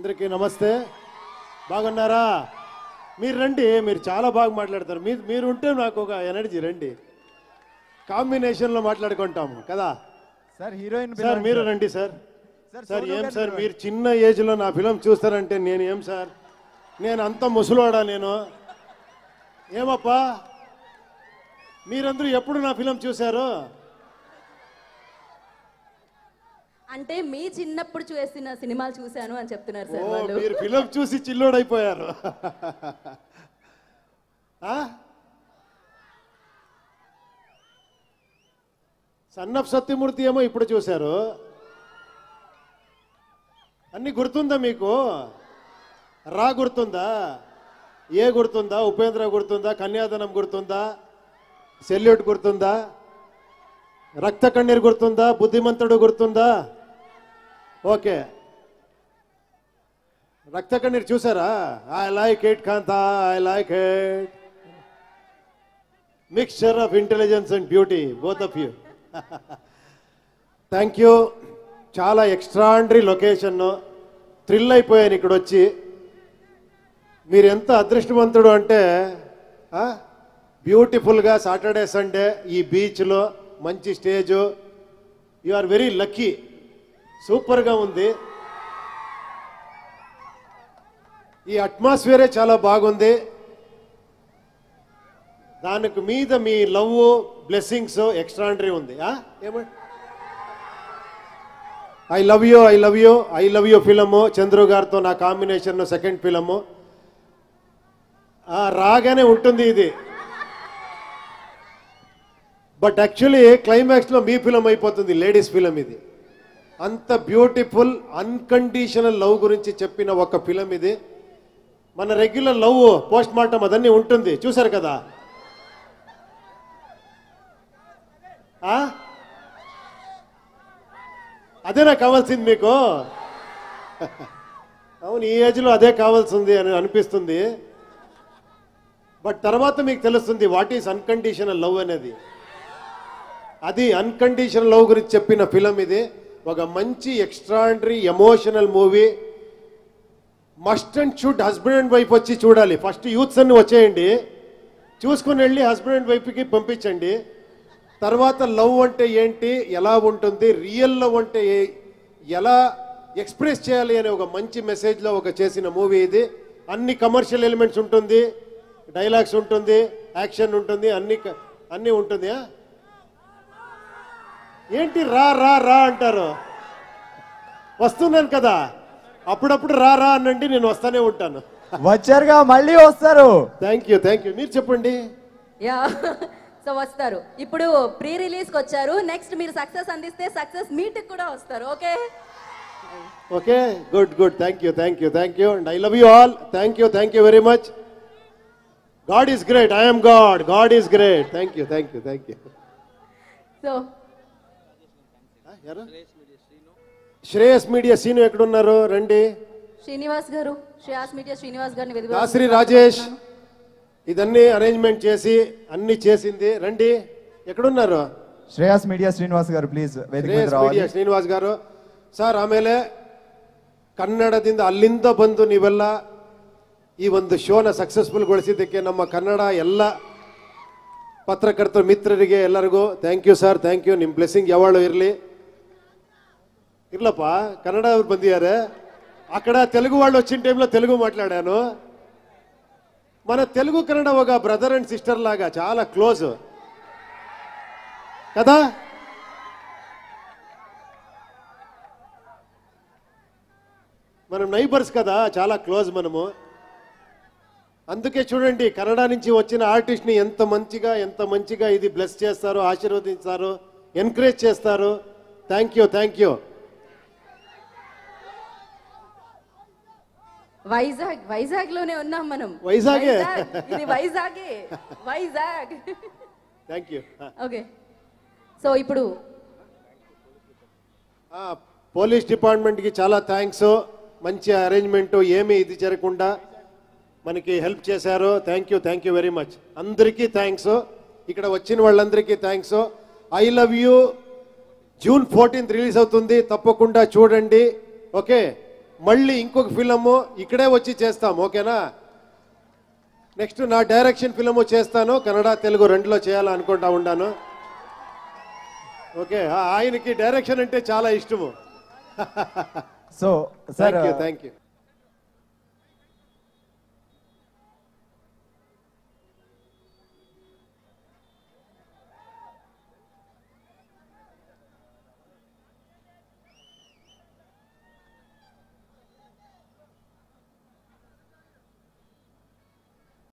అందరికీ నమస్తే బాగున్నారా మీరు రండి మీరు చాలా బాగా మాట్లాడతారు మీరు మీరు ఉంటే నాకు ఒక ఎనర్జీ రండి కాంబినేషన్లో మాట్లాడుకుంటాము కదా సార్ హీరోయిన్ సార్ మీరు రండి సార్ సార్, సార్ సోను ఏం గారు సార్ రండి. మీరు చిన్న ఏజ్లో నా ఫిలం చూస్తారంటే నేను ఏం సార్ నేను అంత ముసలోడా నేను ఏమప్పా మీరందరూ ఎప్పుడు నా ఫిలం చూశారు అంటే మీ చిన్నప్పుడు చూసిన సినిమాలు చూశాను అని చెప్తున్నారు ఓ సార్ వాళ్ళు మీరు ఫిలం చూసి చిల్లోడైపోయారు ఆ? సన్నఫ్ సత్యమూర్తి ఏమో ఇప్పుడు చూశారు అన్ని గుర్తుందా మీకు రా గుర్తుందా ఏ గుర్తుందా ఉపేంద్ర గుర్తుందా కన్యాదనం గుర్తుందా సెల్యూట్ గుర్తుందా రక్త కన్నీరు గుర్తుందా బుద్ధిమంతుడు గుర్తుందా ఓకే రక్త కన్నీరు చూసారా I like it Kanta I like it mixture of intelligence and beauty both of you thank you చాలా ఎక్స్ట్రాండరీ లొకేషన్ థ్రిల్ అయిపోయాను ఇక్కడ వచ్చి మీరు ఎంత అదృష్టవంతుడు అంటే బ్యూటిఫుల్గా సాటర్డే సండే ఈ బీచ్లో మంచి stage you are very lucky సూపర్గా ఉంది ఈ అట్మాస్ఫియరే చాలా బాగుంది దానికి మీద మీ లవ్ బ్లెస్సింగ్స్ ఎక్స్ట్రాండరీ ఉంది ఏమంటే I love you I love you I love you film Chandru గారితో నా కాంబినేషన్ సెకండ్ ఫిలము రాగానే ఉంటుంది ఇది బట్ యాక్చువల్లీ క్లైమాక్స్లో మీ ఫిలం అయిపోతుంది లేడీస్ ఫిలం ఇది అంత బ్యూటిఫుల్ అన్కండిషనల్ లవ్ గురించి చెప్పిన ఒక ఫిలం ఇది మన రెగ్యులర్ లవ్ పోస్ట్ మార్టం అదన్నీ ఉంటుంది చూసారు కదా ఆ? అదేనా కావాల్సింది మీకు అవును ఈ ఏజ్లో అదే కావాల్సింది అని అనిపిస్తుంది బట్ తర్వాత మీకు తెలుస్తుంది వాట్ ఈస్ అన్కండిషనల్ లవ్ అనేది అది అన్కండిషనల్ లవ్ గురించి చెప్పిన ఫిలం ఇది ఒక మంచి extraordinary emotional movie must and should husband and wife వచ్చి చూడాలి ఫస్ట్ యూత్స్ అన్ని వచ్చేయండి చూసుకుని వెళ్ళి హస్బెండ్ అండ్ వైఫ్కి పంపించండి తర్వాత లవ్ అంటే ఏంటి ఎలా ఉంటుంది రియల్ లవ్ అంటే ఏ- ఎలా ఎక్స్ప్రెస్ చేయాలి అనే ఒక మంచి మెసేజ్లో ఒక చేసిన మూవీ ఇది అన్ని కమర్షియల్ ఎలిమెంట్స్ ఉంటుంది డైలాగ్స్ ఉంటుంది యాక్షన్ ఉంటుంది అన్ని క- అన్నీ ఉంటుంది ఆ? ఏంటి రా రా రా అంటారు వస్తున్నాను కదా అప్పుడప్పుడు రా రా అనండి నేను వస్తానే ఉంటాను వచ్చారుగా మళ్ళీ వస్తారు థ్యాంక్ యూ థ్యాంక్ యూ మీరు చెప్పండి యా సో వస్తారు ఇప్పుడు ప్రీ రిలీజ్ కి వచ్చారు నెక్స్ట్ మీరు సక్సెస్ అందిస్తే సక్సెస్ మీట్ కూడా వస్తారు okay okay good good thank you thank you thank you and I love you all thank you thank you very much God is great I'm God God is great thank you thank you thank you so Shreyas media scene ఎక్కడున్నారు రండి శ్రీనివాస్ గారు Shreyas media Srinivas గారిని వెతుకు- దాసరి రాజేష్ ఇదన్నీ arrangement చేసి అన్ని చేసింది రండి ఎక్కడున్నారు ಶ್ರೇಯಸ್ ಮೀಡಿಯಾ ಶ್ರೀನಿವಾಸ್ గారు ಪ್ಲೀಸ್ ವೇದಿಕೆ ಮೇಲೆ Shreyas ರಾవాలి media Srinivas gar sir ಆಮೇಲೆ ಕನ್ನಡದಿಂದ ಅಲ್ಲಿಂದ ಬಂದು ನೀವೆಲ್ಲ ಈ ಒಂದು ಶೋನ ಸಕ್ಸಸ್ಫುಲ್ಗೊಳಿಸಿದ್ದಕ್ಕೆ ನಮ್ಮ ಕನ್ನಡ ಎಲ್ಲ ಪತ್ರಕರ್ತರ ಮಿತ್ರರಿಗೆ ಎಲ್ಲರಿಗೂ thank you sir thank you ನಿಮ್ಮ ಬ್ಲೆಸ್ಸಿಂಗ್ ಯಾವಾಳು ಇರಲಿ ఇర్లప్ప కన్నడ ಅವ್ರು ಬಂದಿದ್ದಾರೆ అక్కడ తెలుగు వాళ్ళు వచ్చిన టైంలో తెలుగు మాట్లాడాను మన తెలుగు కన్నడ ఒక బ్రదర్ అండ్ సిస్టర్ లాగా చాలా క్లోజ్ కదా మనం నైబర్స్ కదా చాలా క్లోజ్ మనము అందుకే చూడండి కన్నడ నుంచి వచ్చిన ఆర్టిస్ట్ని ఎంత మంచిగా ఎంత మంచిగా ఇది బ్లెస్ చేస్తారో ఆశీర్వదించారో ఎంకరేజ్ చేస్తారు thank you thank you Vizag Vizag లోనే ఉన్నాం మనం వైజాగే? వైజాగ్. ఇది వైజాగే Vizag thank you okay so ఇప్పుడు పోలీస్ డిపార్ట్మెంట్కి చాలా థ్యాంక్స్ మంచి అరేంజ్మెంట్ ఏమీ ఇది జరగకుండా మనకి హెల్ప్ చేశారు thank you thank you very much అందరికీ థ్యాంక్స్ ఇక్కడ వచ్చిన వాళ్ళందరికీ thanks I love you June fourteenth release అవుతుంది తప్పకుండా చూడండి ఓకే మళ్ళీ ఇంకొక ఫిలము ఇక్కడే వచ్చి చేస్తాం ఓకేనా నెక్స్ట్ నా డైరెక్షన్ ఫిలము చేస్తాను కన్నడ తెలుగు రెండులో చేయాలనుకుంటా ఉన్నాను ఓకే ఆ- ఆయనకి డైరెక్షన్ అంటే చాలా ఇష్టము so sir thank you thank you